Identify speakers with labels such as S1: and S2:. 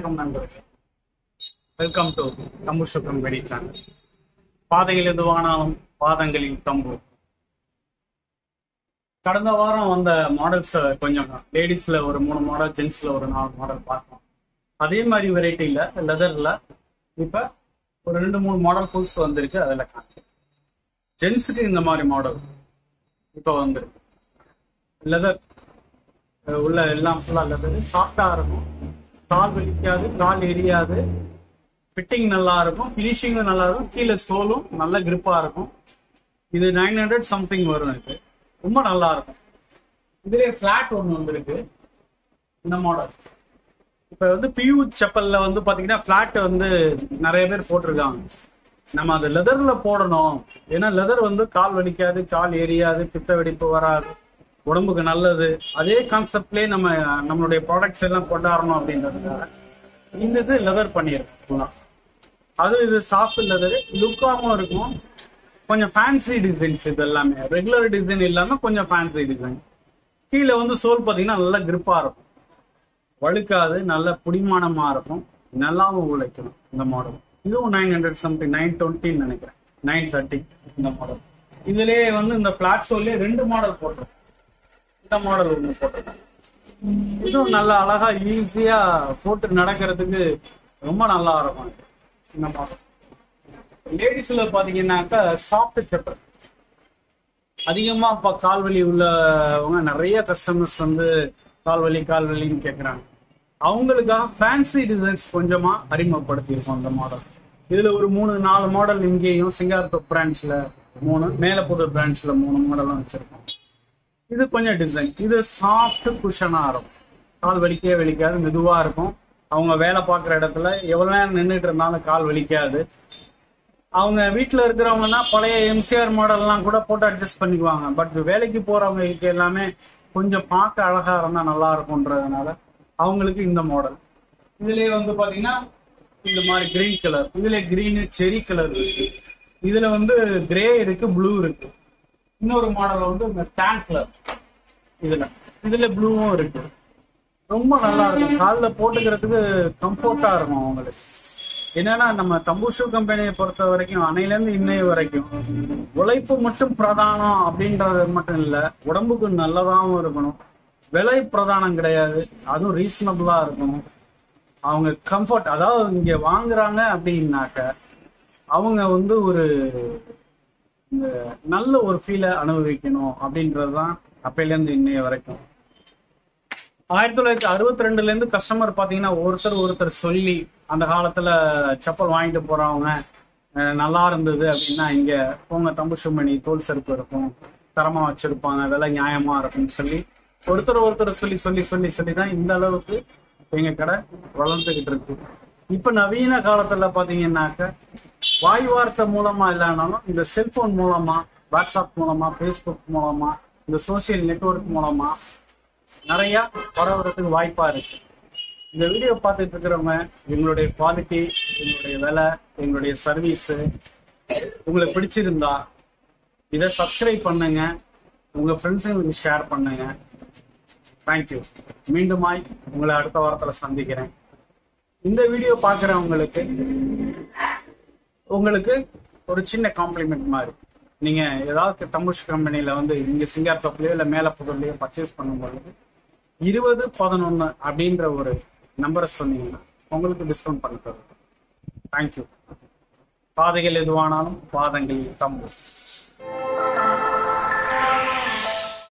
S1: வணக்கம் நண்பர்களே welcome to தம்பு சுக்கம் வெடி சேனல் பாதையில் எதுவானாலும் பாதங்களில் தம்பு கடந்த வாரம் வந்த மாடல்ஸ் கொஞ்சம் லேடிஸ்ல ஒரு மூணு மாடல் ஜென்ஸ்ல ஒரு நாலு மாடல் பார்த்தோம் அதே மாதிரி வெரைட்டில லெதர்ல இப்ப ஒரு ரெண்டு மூணு மாடல் புதுசு வந்திருக்கு அதில் காணும் ஜென்ஸுக்கு இந்த மாதிரி மாடல் இப்ப வந்திருக்கு லெதர் உள்ள எல்லாம் ஃபுல்லா லெதர் சாஃப்டா இருக்கும் கால் வலிக்காது கால் எரியாது ஃபிட்டிங் நல்லா இருக்கும் ஃபினிஷிங்கும் நல்லா இருக்கும் கீழே சோலும் நல்ல கிரிப்பா இருக்கும் இது நைன் ஹண்ட்ரட் சம்திங் வரும் இது ரொம்ப நல்லா இருக்கும் இதுலயே ஃபிளாட் ஒன்று வந்திருக்கு இந்த மாடல் இப்ப வந்து பியூ செப்பல்ல வந்து பாத்தீங்கன்னா ஃபிளாட் வந்து நிறைய பேர் போட்டிருக்காங்க நம்ம அது லெதர்ல போடணும் ஏன்னா லெதர் வந்து கால் வலிக்காது கால் எரியாது பித்த வெடிப்பு வராது உடம்புக்கு நல்லது அதே கான்செப்ட்லயே நம்ம நம்மளுடைய ப்ராடக்ட்ஸ் எல்லாம் கொண்டாடணும் அப்படின்றதுக்காக இந்த இது லெதர் பண்ணியிருக்கோம் அது இது சாஃப்ட் லெதர் லுக்காவும் இருக்கும் கொஞ்சம் ஃபேன்சி டிசைன்ஸ் இது எல்லாமே ரெகுலர் டிசைன் இல்லாம கொஞ்சம் ஃபேன்சி டிசைன் கீழே வந்து சோல் பாத்தீங்கன்னா நல்லா கிரிப்பா இருக்கும் வழுக்காது நல்ல புடிமானமா இருக்கும் நல்லாவும் உழைக்கணும் இந்த மாடல் இதுவும் நைன் ஹண்ட்ரட் சம்திங் நைன் டுவெண்ட்டின்னு நினைக்கிறேன் நைன் தேர்ட்டி இந்த மாடல் இதுலயே வந்து இந்த பிளாட் சோல்லே ரெண்டு மாடல் போட்டிருக்கோம் இந்த மாடல் ஒன்று போட்டிருக்கேன் இதுவும் நல்லா அழகா ஈஸியா போட்டு நடக்கிறதுக்கு ரொம்ப நல்லா இருக்கும் இது. இந்த மாடல் லேடிஸ்ல பாத்தீங்கன்னாக்கா சாஃப்ட் செப்பல் அதிகமா இப்ப கால்வலி உள்ளவங்க நிறைய கஸ்டமர்ஸ் வந்து கால்வலி கால்வலின்னு கேக்குறாங்க அவங்களுக்காக ஃபேன்சி டிசைன்ஸ் கொஞ்சமா அறிமுகப்படுத்தியிருக்கோம் அந்த மாடல் இதுல ஒரு மூணு நாலு மாடல் இங்கேயும் சிங்கார்புர் பிரான்ச்ல மூணு மேலப்புதூர் பிரான்ச்ல மூணு மாடலும் வச்சிருக்கோம் இது கொஞ்சம் டிசைன் இது சாஃப்ட் குஷனா இருக்கும் கால் வலிக்கவே வலிக்காது மெதுவா இருக்கும் அவங்க வேலை பார்க்குற இடத்துல எவ்வளவு நேரம் நின்றுட்டு இருந்தாலும் கால் வலிக்காது அவங்க வீட்டுல இருக்கிறவங்கன்னா பழைய எம்சிஆர் மாடல்லாம் கூட போட்டு அட்ஜஸ்ட் பண்ணிக்குவாங்க பட் வேலைக்கு போறவங்களுக்கு எல்லாமே கொஞ்சம் பார்க்க அழகா இருந்தா நல்லா இருக்கும்ன்றதுனால அவங்களுக்கு இந்த மாடல் இதுலயே வந்து பாத்தீங்கன்னா இந்த மாதிரி கிரீன் கலர் இதுல கிரீன் செரி கலர் இருக்கு இதுல வந்து கிரே இருக்கு ப்ளூ இருக்கு இன்னொரு மாடல் வந்து இந்த டேன் கலர் இதுல இதுல ப்ளூவும் இருக்கு ரொம்ப நல்லா இருக்கும் காலில் போட்டுக்கிறதுக்கு கம்ஃபர்ட்டா இருக்கும் அவங்களுக்கு என்னன்னா நம்ம தம்பூஷு கம்பெனியை பொறுத்த வரைக்கும் அன்னையிலேருந்து இன்னைய வரைக்கும் உழைப்பு மட்டும் பிரதானம் அப்படின்றது மட்டும் இல்ல உடம்புக்கு நல்லதாகவும் இருக்கணும் விலை பிரதானம் கிடையாது அதுவும் ரீசனபிளா இருக்கணும் அவங்க கம்ஃபர்ட் அதாவது இங்க வாங்குறாங்க அப்படின்னாக்க அவங்க வந்து ஒரு இந்த நல்ல ஒரு ஃபீலை அனுபவிக்கணும் அப்படின்றதுதான் அப்பையிலேருந்து இன்னைய வரைக்கும் ஆயிரத்தி தொள்ளாயிரத்தி அறுபத்தி ரெண்டுல இருந்து கஸ்டமர் பாத்தீங்கன்னா ஒருத்தர் ஒருத்தர் சொல்லி அந்த காலத்துல செப்பல் வாங்கிட்டு போறவங்க அஹ், நல்லா இருந்தது அப்படின்னா இங்க போங்க தம்பு சுமணி தோல் செருப்பு இருக்கும் தரமா வச்சிருப்பாங்க விலை நியாயமா இருக்கும்னு சொல்லி ஒருத்தர் ஒருத்தர் சொல்லி சொல்லி சொல்லி சொல்லி தான் இந்த அளவுக்கு எங்க கடை வளர்ந்துகிட்டு இருக்கு இப்ப நவீன காலத்துல பாத்தீங்கன்னாக்க வாய் வார்த்தை மூலமா இல்லைனாலும் இந்த செல்போன் மூலமா வாட்ஸ்அப் மூலமா ஃபேஸ்புக் மூலமா இந்த சோசியல் நெட்வொர்க் மூலமா நிறைய பரவுறதுக்கு வாய்ப்பா இருக்கு இந்த வீடியோ பார்த்துட்டு இருக்கிறவங்க எங்களுடைய குவாலிட்டி எங்களுடைய விலை எங்களுடைய சர்வீஸ் உங்களுக்கு பிடிச்சிருந்தா இதை சப்ஸ்கிரைப் பண்ணுங்க உங்க ஃப்ரெண்ட்ஸுங்களுக்கு ஷேர் பண்ணுங்க தேங்க்யூ மீண்டுமாய் உங்களை அடுத்த வாரத்துல சந்திக்கிறேன் இந்த வீடியோ பார்க்குறவங்களுக்கு உங்களுக்கு ஒரு சின்ன காம்ப்ளிமெண்ட் மாதிரி நீங்க ஏதாவது தம்புஷ் கம்பெனில வந்து இங்க சிங்கார்புரத்துலயோ இல்ல மேலப்புதூர்லயோ பர்ச்சேஸ் பண்ணும்பொழுது இருபது பதினொன்னு அப்படின்ற ஒரு நம்பரை சொன்னீங்கன்னா உங்களுக்கு டிஸ்கவுண்ட் பண்ணி தருவோம் தேங்க்யூ பாதைகள் எதுவானாலும் பாதங்கள் தம்பு